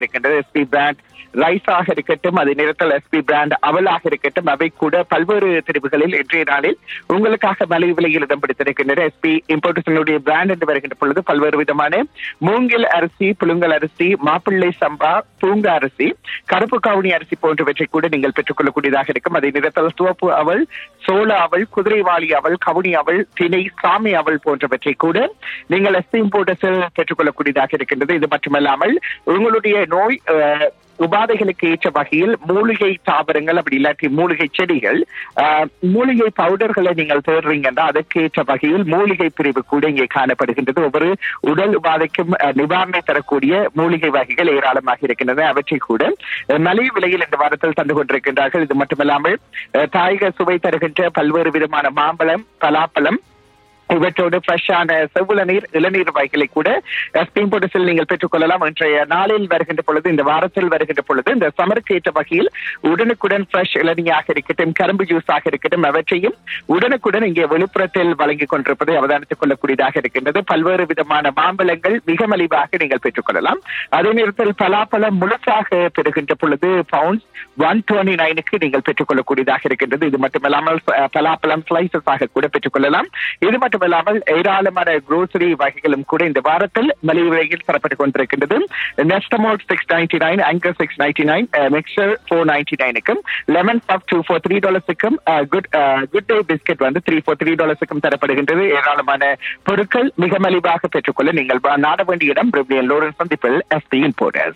இருக்கின்றது SP brand ரைஸாக இருக்கட்டும் அதே நேரத்தில் எஸ்பி பிராண்ட் அவலாக இருக்கட்டும் அவை கூட பல்வேறு தெரிவுகளில் இன்றைய நாளில் உங்களுக்காக மலிவு விலையில் இடம் பிடித்திருக்கின்றன எஸ்பி இம்போர்ட்டேஷனுடைய பிராண்ட் என்று வருகின்ற பொழுது பல்வேறு விதமான மூங்கில் அரிசி புழுங்கல் அரிசி மாப்பிள்ளை சம்பா பூங்க அரிசி கருப்பு கவுனி அரிசி போன்றவற்றை கூட நீங்கள் பெற்றுக்கொள்ளக்கூடியதாக இருக்கும் அதே நேரத்தில் துவப்பு அவள் சோள அவள் குதிரைவாளி அவள் கவுனி அவள் திணை சாமி அவள் போன்றவற்றை கூட நீங்கள் எஸ்பி இம்போர்ட்டஸில் பெற்றுக்கொள்ளக்கூடியதாக இருக்கின்றது இது மட்டுமல்லாமல் உங்களுடைய நோய் அஹ், உபாதைகளுக்கு ஏற்ற வகையில் மூலிகை தாவரங்கள் அப்படி இல்லாட்டி மூலிகை செடிகள் ஆஹ், மூலிகை பவுடர்களை நீங்கள் தேடுறீங்கன்னா அதற்கு ஏற்ற வகையில் மூலிகை பிரிவு கூட இங்கே காணப்படுகின்றது ஒவ்வொரு உடல் உபாதைக்கும் ஆஹ், நிவாரணை தரக்கூடிய மூலிகை வகைகள் ஏராளமாக இருக்கின்றன அவற்றை கூட ஆஹ், மலிவு விலையில் இந்த வாரத்தில் தந்து கொண்டிருக்கின்றார்கள் இது மட்டுமல்லாமல் ஆஹ், தாயக சுவை தருகின்ற பல்வேறு விதமான மாம்பழம் பலாப்பழம் இவற்றோடு ஃப்ரெஷ்ஷான செவ்வுல நீர் இளநீர் வகைகளை கூட ஸ்பீம் போட்டஸில் நீங்கள் பெற்றுக்கொள்ளலாம் இன்றைய நாளில் வருகின்ற பொழுது இந்த வாரத்தில் வருகின்ற பொழுது இந்த சமருக்கு ஏற்ற வகையில் உடனுக்குடன் ஃப்ரெஷ் இளநியாக இருக்கட்டும் கரும்பு ஜூஸாக இருக்கட்டும் அவற்றையும் உடனுக்குடன் இங்கே விழுப்புரத்தில் வழங்கிக் கொண்டிருப்பதை அவதானித்துக் கொள்ளக்கூடியதாக இருக்கின்றது பல்வேறு விதமான மாம்பழங்கள் மிக மலிவாக நீங்கள் பெற்றுக்கொள்ளலாம் அதே நேரத்தில் பலாப்பழம் முழுசாக பெறுகின்ற பொழுது பவுண்ட்ஸ் ஒன் டுவெண்ட்டி நைனுக்கு நீங்கள் பெற்றுக்கொள்ளக்கூடியதாக இருக்கின்றது இது மட்டுமல்லாமல் அஹ், பலாப்பழம் ஸ்லைசஸ் ஆக கூட பெற்றுக்கொள்ளலாம் இது மட்டுமல்லாமல் ஏராளமான குரோசரி வகைகளும் கூட இந்த வாரத்தில் மலிவு விலையில் தரப்பட்டுக் கொண்டிருக்கின்றது Nestomalt six ninety nine Anchor six ninety nine mixture four ninety நைனுக்கும் lemon puff two four three டாலர்ஸுக்கும் குட் குட் டே பிஸ்கெட் வந்து த்ரீ ஃபோர் த்ரீ டாலர்ஸுக்கும் தரப்படுகின்றது ஏராளமான பொருட்கள் மிக மலிவாக பெற்றுக்கொள்ள நீங்கள் வா- நாட வேண்டிய இடம் பிரிவியன் லோரன்ஸ் சந்திப்பில் SP importers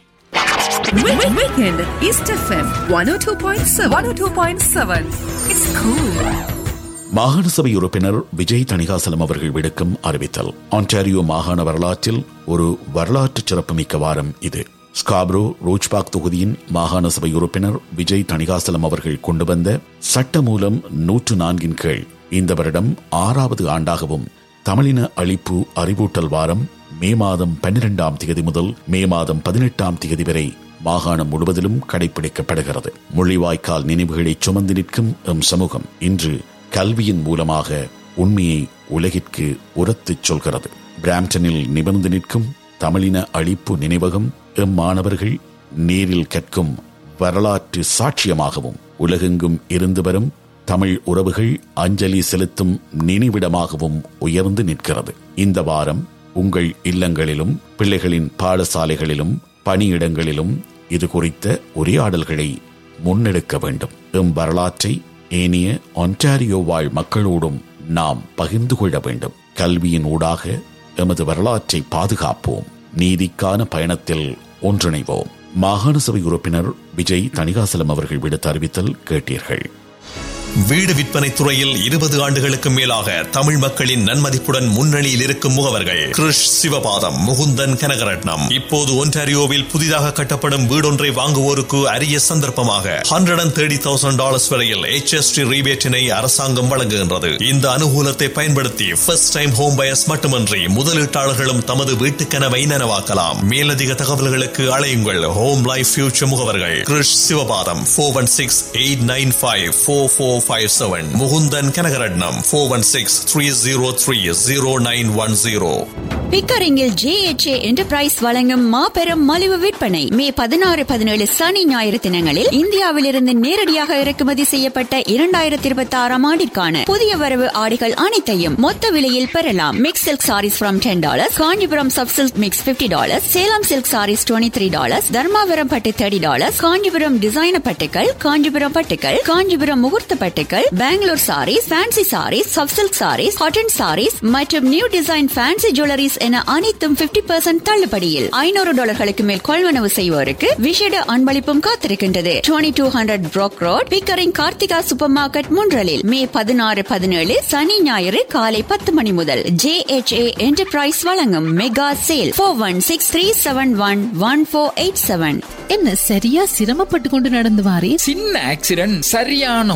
Weekend East FM 102.7 102.7 It's cool. மாகாண சபை உறுப்பினர் விஜய் தணிகாசலம் அவர்கள் விடுக்கும் அறிவித்தல் ஆன்டாரியோ மாகாண வரலாற்றில் ஒரு வரலாற்று சிறப்புமிக்க வாரம் இது ஸ்காப்ரோ ரோச்பாக் தொகுதியின் மாகாண சபை உறுப்பினர் விஜய் தணிகாசலம் அவர்கள் கொண்டு வந்த சட்ட மூலம் நூற்று நான்கின் கீழ் இந்த வருடம் ஆறாவது ஆண்டாகவும் தமிழின அழிப்பு அறிவூட்டல் வாரம் மே மாதம் பன்னிரெண்டாம் தேதி முதல் மே மாதம் பதினெட்டாம் தேதி வரை மாகாணம் முழுவதிலும் கடைபிடிக்கப்படுகிறது மொழிவாய்க்கால் நினைவுகளை சுமந்து நிற்கும் எம் சமூகம் இன்று கல்வியின் மூலமாக உண்மையை உலகிற்கு உரத்துச் சொல்கிறது பிராம்டனில் நிமிர்ந்து நிற்கும் தமிழின அழிப்பு நினைவகம் எம் மாணவர்கள் நேரில் கற்கும் வரலாற்று சாட்சியமாகவும் உலகெங்கும் இருந்து வரும் தமிழ் உறவுகள் அஞ்சலி செலுத்தும் நினைவிடமாகவும் உயர்ந்து நிற்கிறது இந்த வாரம் உங்கள் இல்லங்களிலும் பிள்ளைகளின் பாடசாலைகளிலும் பணியிடங்களிலும் இது குறித்த உரையாடல்களை முன்னெடுக்க வேண்டும் எம் வரலாற்றை ஏனைய ஒன்டாரியோ வாழ் மக்களோடும் நாம் பகிர்ந்து கொள்ள வேண்டும் கல்வியின் ஊடாக எமது வரலாற்றை பாதுகாப்போம் நீதிக்கான பயணத்தில் ஒன்றிணைவோம் மாகாண சபை உறுப்பினர் விஜய் தணிகாசலம் அவர்கள் விடுத்த அறிவித்தல் கேட்டீர்கள் வீடு விற்பனை துறையில் இருபது ஆண்டுகளுக்கு மேலாக தமிழ் மக்களின் நன்மதிப்புடன் முன்னணியில் இருக்கும் முகவர்கள் கிருஷ் சிவபாதம் முகுந்தன் கனகரட்னம் இப்போது ஒன்டாரியோவில் புதிதாக கட்டப்படும் வீடொன்றை வாங்குவோருக்கு அரிய சந்தர்ப்பமாக hundred and thirty thousand dollars வரையில் HST ரீபேட்டினை அரசாங்கம் வழங்குகின்றது இந்த அனுகூலத்தை பயன்படுத்தி ஃபர்ஸ்ட் டைம் ஹோம் பயர்ஸ் மட்டுமன்றி முதலீட்டாளர்களும் தமது வீட்டு கனவை நனவாக்கலாம் மேலதிக தகவல்களுக்கு அழையுங்கள் ஹோம் லைஃப் ஃபியூச்சர் முகவர்கள் Krish Sivapatham four one six eight nine five four four five seven Mukunthan Kanagaratnam four one six three zero three zero nine one zero பிக்கரிங்கில் ஜேஎச்ஏ என்டர்பிரைஸ் வழங்கும் மாபெரும் மலிவு விற்பனை மே பதினாறு பதினேழு சனி ஞாயிறு தினங்களில் இந்தியாவிலிருந்து நேரடியாக இறக்குமதி செய்யப்பட்ட இரண்டாயிரத்தி இருபத்தி ஆறாம் ஆண்டிற்கான புதிய வரவு ஆடைகள் அனைத்தையும் மொத்த விலையில் பெறலாம் mix silk sarees from ten dollars Kanchipuram sub silk mix fifty dollars Salem silk sarees twenty three dollars Dharmapuram பட்டு தேர்ட்டி டாலர்ஸ் காஞ்சிபுரம் டிசைனர் பட்டுக்கள் காஞ்சிபுரம் பட்டுக்கள் காஞ்சிபுரம் முகூர்த்த பட்டுக்கள் Bangalore sarees fancy sarees sub silk sarees cotton sarees மற்றும் நியூ டிசைன் ஃபேன்சி ஜுவல்லரிஸ் என அனைத்தும் 50% தள்ளுபடியில் ஐநூறு டாலர்களுக்கு மேல் கொள்வனவு செய்வோருக்கு விசேட அன்பளிப்பும் காத்திருக்கின்றது twenty two hundred Brock road Pickering Karthika supermarket முன்றலில் மே பதினாறு பதினேழு சனி ஞாயிறு காலை பத்து மணி முதல் ஜே எச் ஏ என்டர்பிரைஸ் வழங்கும் mega sale four one six three seven one one four eight seven என்ன சரியா சிரமப்பட்டு கொண்டு நடந்து வாரே சின்ன ஆக்சிடென்ட் சரியான மசில்ஸ்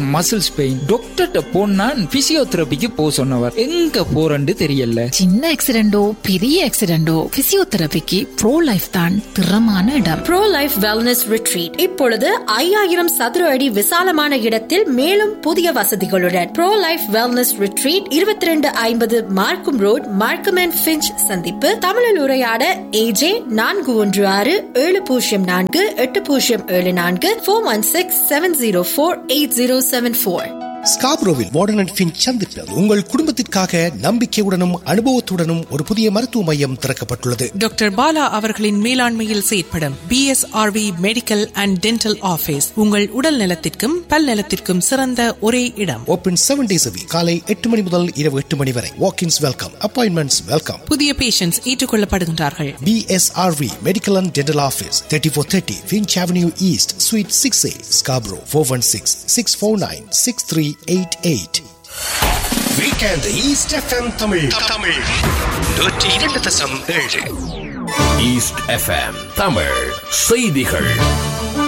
ஜாயிண்ட்ஸ் பெயின் டாக்டர்கிட்ட போனான் பிசியோதெரபிக்கு போ சொன்னவர் எங்க போறன்னு தெரியல சின்ன ஆக்சிடென்டோ பெரிய ஆக்சிடென்டோ பிசியோதெரபிக்கு ப்ரோ லைஃப் தான் திறமான இடம் ப்ரோ லைஃப் வெல்னஸ் ரிட்ரீட் இப்பொழுது ஐயாயிரம் சதுர அடி விசாலமான இடத்தில் மேலும் புதிய வசதிகளுடன் ப்ரோ லைஃப் வெல்னஸ் ரிட்ரீட் இருபத்தி ரெண்டு ஐம்பது மார்க்கும் ரோட் மார்க்கம் அண்ட் ஃபிஞ்ச் சந்திப்பு தமிழில் உரையாட ஏஜே நான்கு ஒன்று ஆறு ஏழு பூஜ்ஜியம் நான்கு எட்டு பூஜ்ஜியம் ஏழு நான்கு four one six seven zero four eight zero seven four ஸ்காப்ரோவில் வார்டன் அண்ட் ஃபின் சந்திப்பில் உங்கள் குடும்பத்திற்காக நம்பிக்கையுடனும் அனுபவத்துடனும் ஒரு புதிய மருத்துவ மையம் திறக்கப்பட்டுள்ளது டாக்டர் பாலா அவர்களின் மேலாண்மையில் செயற்படும் BSRV medical and dental office உங்கள் உடல் நலத்திற்கும் பல் நலத்திற்கும் சிறந்த ஒரே இடம் ஓபன் செவன் டேஸ் காலை எட்டு மணி முதல் இரவு எட்டு மணி வரை வாக்கின்ஸ் வெல்கம் அப்பாயின்மெண்ட்ஸ் வெல்கம் புதிய பேஷண்ட்ஸ் ஏற்றுக்கொள்ளப்படுகின்றார்கள் BSRV medical and dental office thirty four thirty Finch avenue east suite six A Scarborough four one six six four nine six three eight eight weekend east FM Tamil Tamil நூற்றி இரண்டு தசம் ஏழு east FM Tamil செய்திகள்